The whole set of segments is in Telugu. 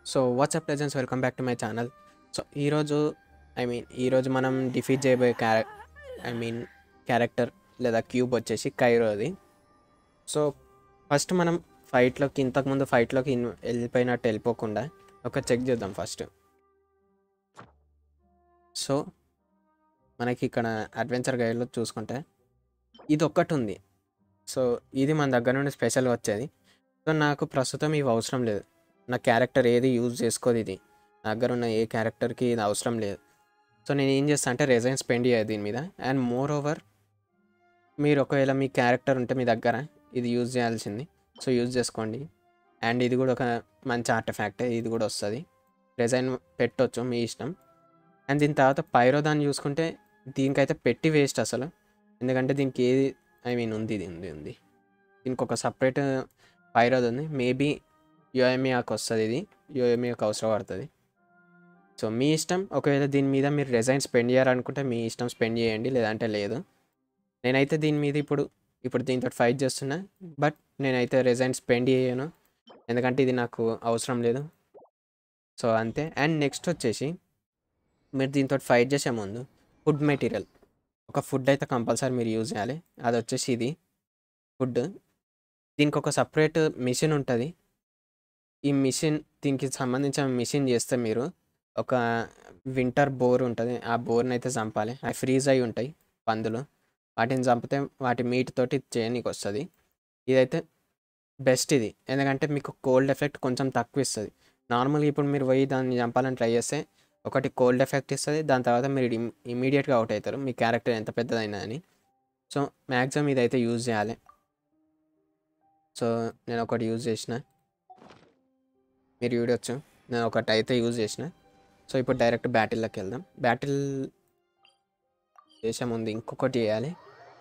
So what's up presence welcome back to my channel so ఈరోజు ఐ మీన్ ఈరోజు మనం డిఫీట్ చేయబోయే క్యారె ఐ మీన్ క్యారెక్టర్ లేదా క్యూబ్ వచ్చేసి కైరోది సో ఫస్ట్ మనం ఫైట్లోకి ఇంతకుముందు ఫైట్లోకి ఇన్ వెళ్ళిపోయినట్టు వెళ్ళిపోకుండా ఒక చెక్ చేద్దాం ఫస్ట్ సో మనకి ఇక్కడ అడ్వెంచర్ గైడ్లో చూసుకుంటే ఇది ఒక్కటి ఉంది సో ఇది మన దగ్గర నుండి స్పెషల్గా వచ్చేది సో నాకు ప్రస్తుతం ఇవి అవసరం లేదు నా క్యారెక్టర్ ఏది యూజ్ చేసుకోదు ఇది నా దగ్గర ఉన్న ఏ క్యారెక్టర్కి ఇది అవసరం లేదు సో నేను ఏం చేస్తాను అంటే రెజైన్ స్పెండ్ చేయాలి దీని మీద అండ్ మోర్ ఓవర్ మీరు ఒకవేళ మీ క్యారెక్టర్ ఉంటే మీ దగ్గర ఇది యూజ్ చేయాల్సింది సో యూజ్ చేసుకోండి అండ్ ఇది కూడా ఒక మంచి ఆర్టిఫాక్టే ఇది కూడా వస్తుంది రెజైన్ పెట్టొచ్చు మీ ఇష్టం అండ్ దీని తర్వాత పైరో దాన్ని చూసుకుంటే దీనికైతే పెట్టి వేస్ట్ అసలు ఎందుకంటే దీనికి ఏది ఐ మీన్ ఉంది ఇది ఉంది ఉంది దీనికి ఒక సపరేట్ పైరోది ఉంది మేబీ యోఎమియాకి వస్తుంది ఇది యోఎమియాకి అవసరం పడుతుంది సో మీ ఇష్టం ఒకవేళ దీని మీద మీరు రిజైన్ స్పెండ్ చేయాలనుకుంటే మీ ఇష్టం స్పెండ్ చేయండి లేదంటే లేదు నేనైతే దీని మీద ఇప్పుడు ఇప్పుడు దీంతో ఫైట్ చేస్తున్నా బట్ నేనైతే రిజైన్ స్పెండ్ చేయను ఎందుకంటే ఇది నాకు అవసరం లేదు సో అంతే అండ్ నెక్స్ట్ వచ్చేసి మీరు దీంతో ఫైట్ చేసే ముందు ఫుడ్ మెటీరియల్ ఒక ఫుడ్ అయితే కంపల్సరీ మీరు యూజ్ చేయాలి అది వచ్చేసి ఇది ఫుడ్ దీనికి ఒక సపరేట్ మిషన్ ఉంటుంది ఈ మిషన్ దీనికి సంబంధించిన మిషన్ చేస్తే మీరు ఒక వింటర్ బోర్ ఉంటుంది ఆ బోర్ని అయితే చంపాలి అవి ఫ్రీజ్ అయి ఉంటాయి పందులు వాటిని చంపితే వాటి మీట్ తోటి చేయనీకి వస్తుంది ఇదైతే బెస్ట్ ఇది ఎందుకంటే మీకు కోల్డ్ ఎఫెక్ట్ కొంచెం తక్కువ ఇస్తుంది నార్మల్గా ఇప్పుడు మీరు పోయి దాన్ని చంపాలని ట్రై చేస్తే ఒకటి కోల్డ్ ఎఫెక్ట్ ఇస్తుంది దాని తర్వాత మీరు ఇమీడియట్గా అవుట్ అవుతారు మీ క్యారెక్టర్ ఎంత పెద్దదైనా అని సో మ్యాక్సిమం ఇదైతే యూజ్ చేయాలి సో నేను ఒకటి యూజ్ చేసిన మీరు చూడొచ్చు నేను ఒకటి అయితే యూజ్ చేసిన సో ఇప్పుడు డైరెక్ట్ బ్యాటిల్లోకి వెళ్దాం బ్యాటిల్ చేసే ముందు ఇంకొకటి చేయాలి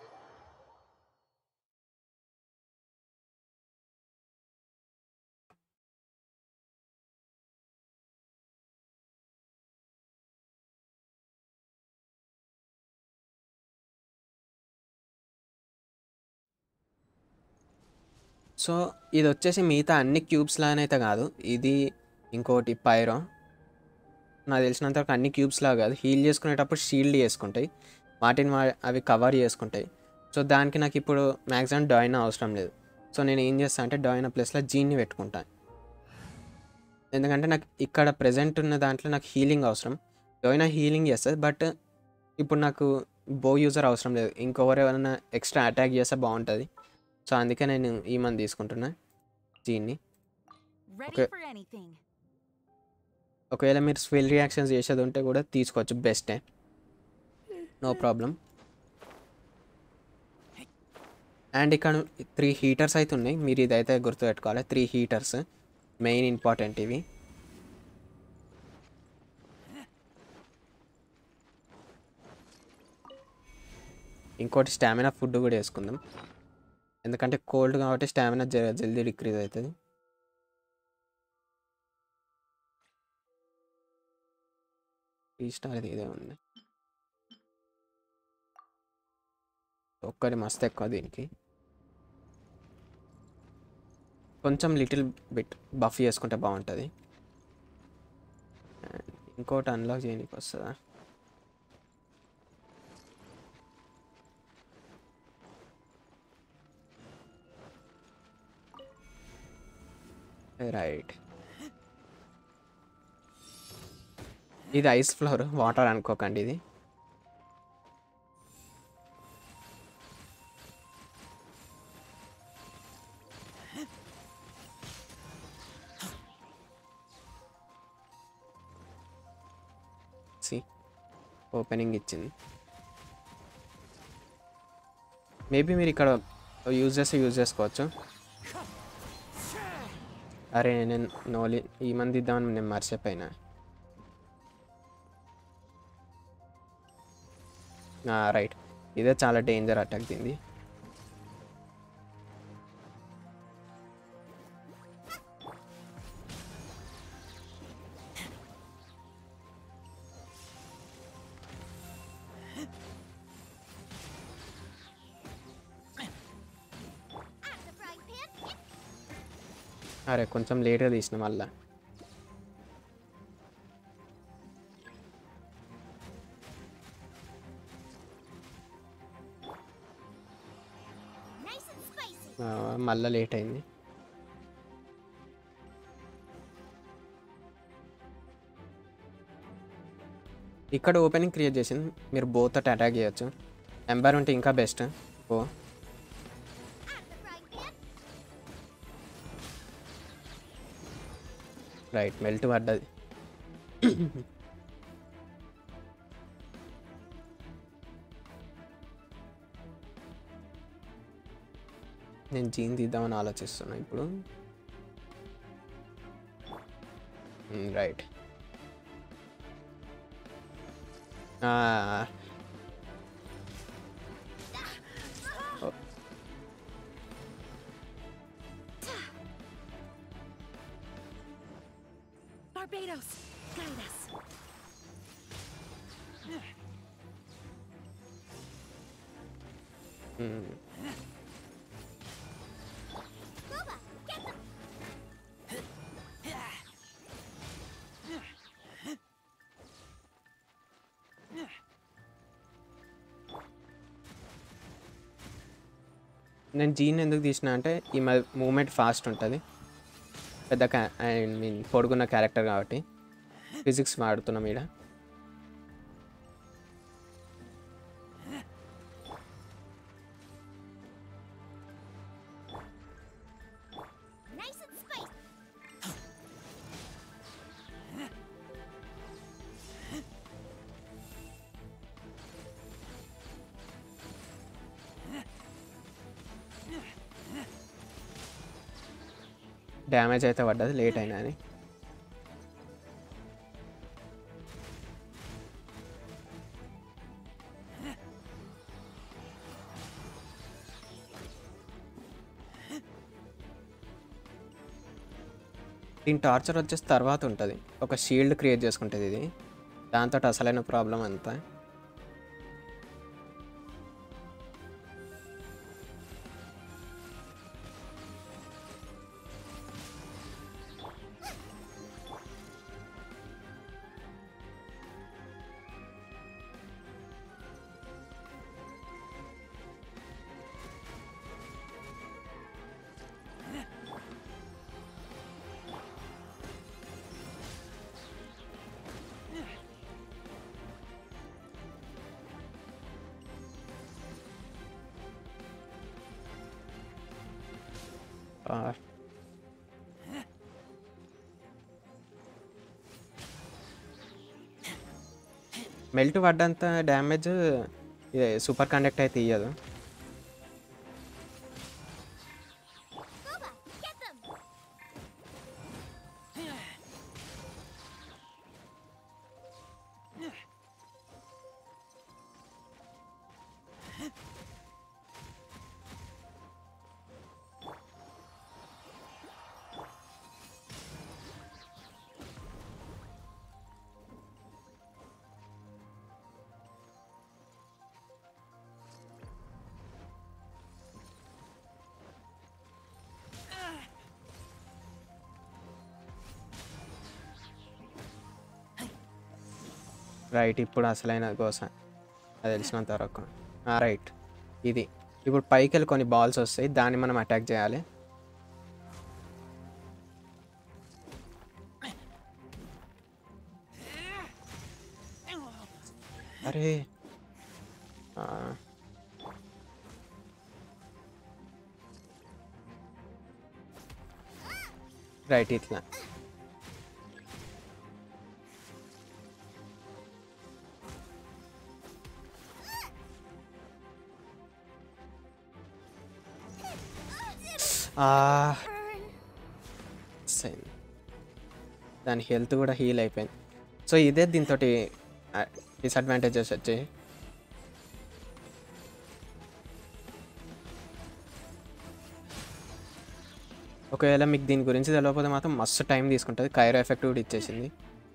సో ఇది వచ్చేసి మిగతా అన్ని క్యూబ్స్ లానైతే కాదు ఇది ఇంకోటి పైరో నాకు తెలిసినంత వరకు అన్ని క్యూబ్స్ లాగా కాదు హీల్ చేసుకునేటప్పుడు షీల్డ్ చేసుకుంటాయి వాటిని వా అవి కవర్ చేసుకుంటాయి సో దానికి నాకు ఇప్పుడు మ్యాక్సిమం డాయినా అవసరం లేదు సో నేను ఏం చేస్తాను అంటే డాయినా ప్లేస్లో జీన్ని పెట్టుకుంటాను ఎందుకంటే నాకు ఇక్కడ ప్రజెంట్ ఉన్న దాంట్లో నాకు హీలింగ్ అవసరం డోయినా హీలింగ్ చేస్తుంది బట్ ఇప్పుడు నాకు బో యూజర్ అవసరం లేదు ఇంకొకరు ఎవరైనా ఎక్స్ట్రా అటాక్ చేస్తే బాగుంటుంది సో అందుకే నేను ఈ మంది తీసుకుంటున్నా జీన్ని Ready Okay. for anything. ఒకవేళ మీరు స్విల్ రియాక్షన్స్ చేసేది ఉంటే కూడా తీసుకోవచ్చు బెస్టే నో ప్రాబ్లం అండ్ ఇక్కడ త్రీ హీటర్స్ అయితే ఉన్నాయి మీరు ఇదైతే గుర్తుపెట్టుకోవాలి త్రీ హీటర్స్ మెయిన్ ఇంపార్టెంట్ ఇవి ఇంకోటి స్టామినా ఫుడ్ కూడా వేసుకుందాం ఎందుకంటే కోల్డ్ కాబట్టి స్టామినా జల్దీ డిక్రీజ్ అవుతుంది త్రీ స్టార్ ఇదే ఉంది ఒక్కటి మస్తు ఎక్కువ దీనికి కొంచెం లిటిల్ బిట్ బఫ్ చేసుకుంటే బాగుంటుంది And ఇంకోటి అన్లాక్ చేయడానికి వస్తుందా రైట్ ఇది ఐస్ ఫ్లోర్ వాటర్ అనుకోకండి ఇది సి ఓపెనింగ్ ఇచ్చింది మేబీ మీరు ఇక్కడ యూజ్ చేస్తే యూజ్ చేసుకోవచ్చు అరే నేను నోలి ఈ మంది ఇద్దామని నేను మర్చిపోయినా రైట్ ఇదే చాలా డేంజర్ అటాక్ దీనిది అరే కొంచెం లేట్గా తీసిన మళ్ళా మళ్ళీ లేట్ అయింది ఇక్కడ ఓపెనింగ్ క్రియేట్ చేసింది మీరు బోత్ అట్ అటాక్ చేయొచ్చు ఎంబర్ ఉంటే ఇంకా బెస్ట్ ఓ రైట్ మెల్ట్ పడ్డది నేను జీన్ తీద్దామని ఆలోచిస్తున్నా ఇప్పుడు రైట్ Barbados, guide us. నేను జీన్ ఎందుకు తీసిన అంటే ఈ మూమెంట్ ఫాస్ట్ ఉంటుంది పెద్ద క్యా ఐ మీన్ పొడుగున్న క్యారెక్టర్ కాబట్టి ఫిజిక్స్ వాడుతున్నాం ఈడ Nice and spicy. డ్యామేజ్ అయితే పడ్డది లేట్ అయినా అని దీని టార్చర్ వచ్చేసి తర్వాత ఉంటుంది ఒక షీల్డ్ క్రియేట్ చేసుకుంటుంది ఇది దాంతో అసలైన ప్రాబ్లం అంతా ఆ, మెల్ట్ పడ్డంత డ్యామేజ్ సూపర్ కండక్ట్ అయితే ఇయ్యదు Boba, get them. రైట్ ఇప్పుడు అసలైన గోస అది తెలిసినంత వరకు రైట్ ఇది ఇప్పుడు పైకి వెళ్ళి కొన్ని బాల్స్ వస్తాయి దాన్ని మనం అటాక్ చేయాలి అరే ఆ. రైట్ ఇట్లా ఆ, Burn. సరే. దాని హెల్త్ కూడా హీల్ అయిపోయింది సో ఇదే దీంతో డిసడ్వాంటేజెస్ వచ్చాయి ఒకవేళ మీకు దీని గురించి తెలియకపోతే మాత్రం మస్తు టైం తీసుకుంటుంది కైరో ఎఫెక్ట్ కూడా ఇచ్చేసింది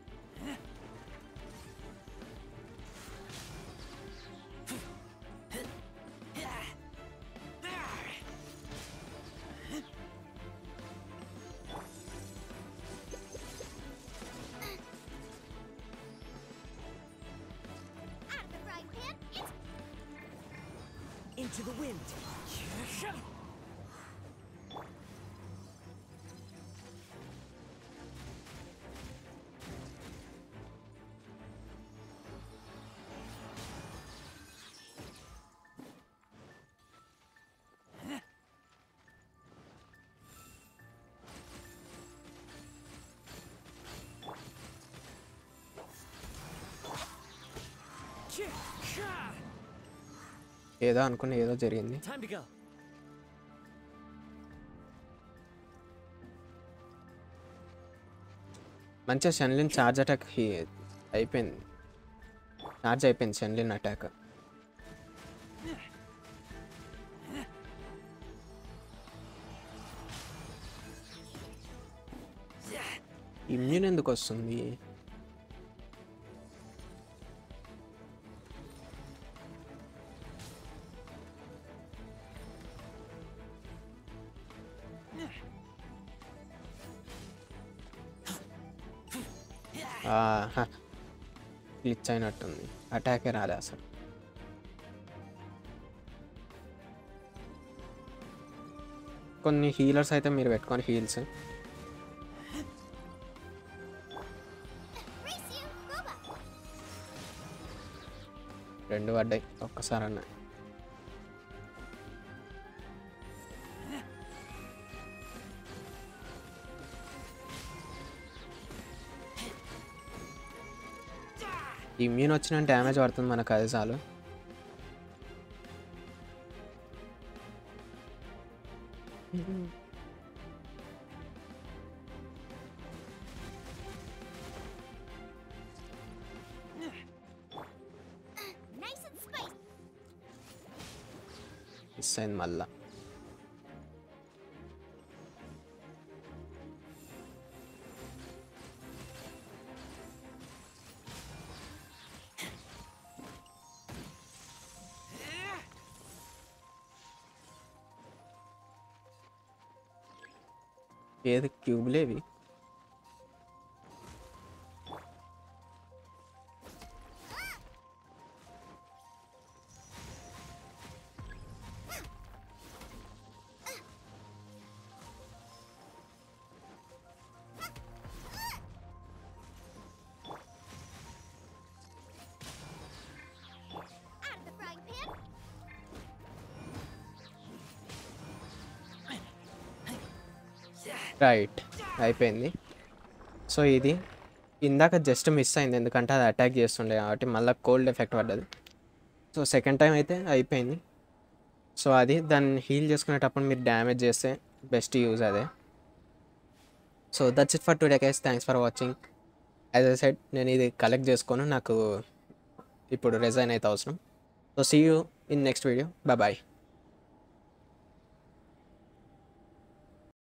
Out of the frying pan, it's Into the wind. ఏదో అనుకుని ఏదో జరిగింది Time to go. మంచిగా షన్లిన్ చార్జ్ అటాక్ అయిపోయింది చార్జ్ అయిపోయింది షన్లిన్ అటాక్ ఇమ్యూన్ ఎందుకు వస్తుంది గ్లిచ్ అయినట్టుంది అటాకే రాలే అసలు కొన్ని హీలర్స్ అయితే మీరు పెట్టుకొని హీల్స్ Race you, Boba. రెండు పడ్డాయి ఒక్కసారి అన్న ఇమ్యూన్ వచ్చిన డ్యామేజ్ పడుతుంది మనకు అది చాలు Nice and spicy. మిస్ అయింది మళ్ళా ఏది క్యూబ్లేవి Out of the frying pan. Right అయిపోయింది సో ఇది ఇందాక జస్ట్ మిస్ అయింది ఎందుకంటే అది అటాక్ చేస్తుండే కాబట్టి మళ్ళీ కోల్డ్ ఎఫెక్ట్ పడ్డది సో సెకండ్ టైం అయితే అయిపోయింది సో అది దాన్ని హీల్ చేసుకునేటప్పుడు మీరు డ్యామేజ్ చేస్తే బెస్ట్ యూజ్ అదే so that's it for today guys thanks for watching as I said నేను ఇది కలెక్ట్ చేసుకొని నాకు ఇప్పుడు రిజైన్ అయితే అవసరం so see you in next video bye